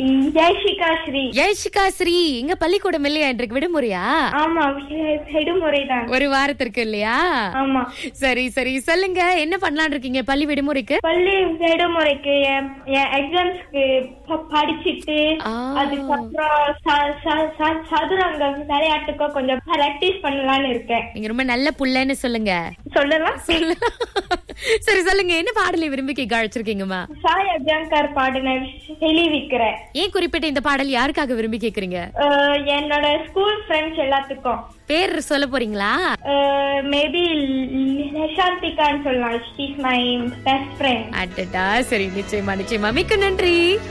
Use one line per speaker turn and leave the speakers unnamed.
ஜெய்ஷிகா ஸ்ரீ
ஜெயசிகா ஸ்ரீ இங்க பள்ளிக்கூடம் இல்லையா இன்றைக்கு விடுமுறையா
ஆமா வி- விடுமுறை தான்
ஒரு வாரத்திற்கு இல்லையா
ஆமா
சரி சரி சொல்லுங்க என்ன பண்ணலாம்னு இருக்கீங்க பள்ளி விடுமுறைக்கு
பள்ளி விடுமுறைக்கு என் எக்ஸாம்ஸ்க்கு படிச்சிட்டு
ஆ.
அதுக்கப்புறம் ச- ச- ச- சதுரங்க விளையாட்டுக்கோ கொஞ்சம் பிராக்டிஸ் பண்ணலாம்னு இருக்கேன்
நீங்க ரொம்ப நல்ல புள்ளன்னு சொல்லுங்க
சொல்லலாம்
சொல்லலாம். சரி சொல்லுங்க என்ன பாடலை விரும்பி கேட்க அழைச்சிருக்கீங்கம்மா
சாய் அபியங்கர் பாடின தெளிவிக்கிறேன்
ஏன் குறிப்பிட்ட இந்த பாடல் யாருக்காக விரும்பி கேக்குறீங்க
அஹ் என்னோட ஸ்கூல் ஃப்ரெண்ட்ஸ் எல்லாத்துக்கும்
பேர் சொல்ல போறீங்களா
மேபி நிஷாந்திகான்னு சொல்லலாம் ஷீஸ் மை பெஸ்ட் ஃப்ரெண்ட்
அடடா சரி நிச்சயமா நிச்சயமா மிக்க நன்றி